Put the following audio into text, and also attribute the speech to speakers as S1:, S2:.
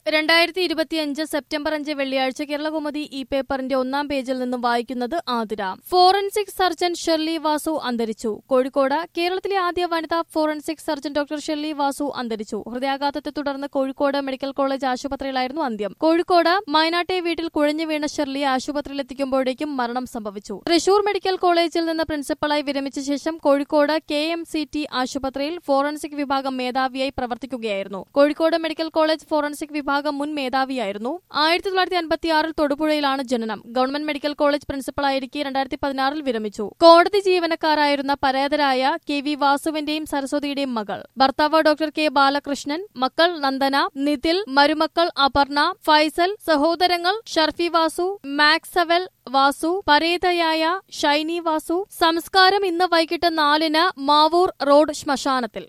S1: രണ്ടായിരത്തി ഇരുപത്തിയഞ്ച് സെപ്റ്റംബർ അഞ്ച് വെള്ളിയാഴ്ച കേരളകൗമുദി ഈ പേപ്പറിന്റെ ഒന്നാം പേജിൽ നിന്നും വായിക്കുന്നത് ആതിര ഫോറൻസിക് സർജൻ ഷെർലി വാസു അന്തരിച്ചു കോഴിക്കോട് കേരളത്തിലെ ആദ്യ വനിതാ forensic surgeon doctor Shirley Vasu അന്തരിച്ചു ഹൃദയാഘാതത്തെ തുടർന്ന് കോഴിക്കോട് മെഡിക്കൽ കോളേജ് ആശുപത്രിയിലായിരുന്നു അന്ത്യം കോഴിക്കോട് മൈനാട്ടെ വീട്ടിൽ കുഴഞ്ഞു വീണ ഷെർലി ആശുപത്രിയിൽ എത്തിക്കുമ്പോഴേക്കും മരണം സംഭവിച്ചു തൃശൂർ മെഡിക്കൽ കോളേജിൽ നിന്ന് പ്രിൻസിപ്പളായി വിരമിച്ച ശേഷം Kozhikode K M C T ആശുപത്രിയിൽ ഫോറൻസിക് വിഭാഗം മേധാവിയായി പ്രവർത്തിക്കുകയായിരുന്നു കോഴിക്കോട് മെഡിക്കൽ കോളേജ് ഫോറൻസിക് വിഭാഗം മുൻ മേധാവിയായിരുന്നു ആയിരത്തി തൊള്ളായിരത്തി അൻപത്തിയാറിൽ തൊടുപുഴയിലാണ് ജനനം ഗവൺമെന്റ് മെഡിക്കൽ കോളേജ് പ്രിൻസിപ്പളായിരിക്കെ രണ്ടായിരത്തി പതിനാറിൽ വിരമിച്ചു കോടതി ജീവനക്കാരായിരുന്ന പരേതരായ കെ വി വാസുവിന്റെയും സരസ്വതിയുടെയും മകൾ ഭർത്താവ് ഡോക്ടർ കെ ബാലകൃഷ്ണൻ മക്കൾ നന്ദന നിതിൽ മരുമക്കൾ അപർണ ഫൈസൽ സഹോദരങ്ങൾ ഷർഫി വാസു മാക്സവൽ വാസു പരേതയായ ഷൈനി വാസു സംസ്കാരം ഇന്ന് വൈകിട്ട് നാലിന് മാവൂർ റോഡ് ശ്മശാനത്തിൽ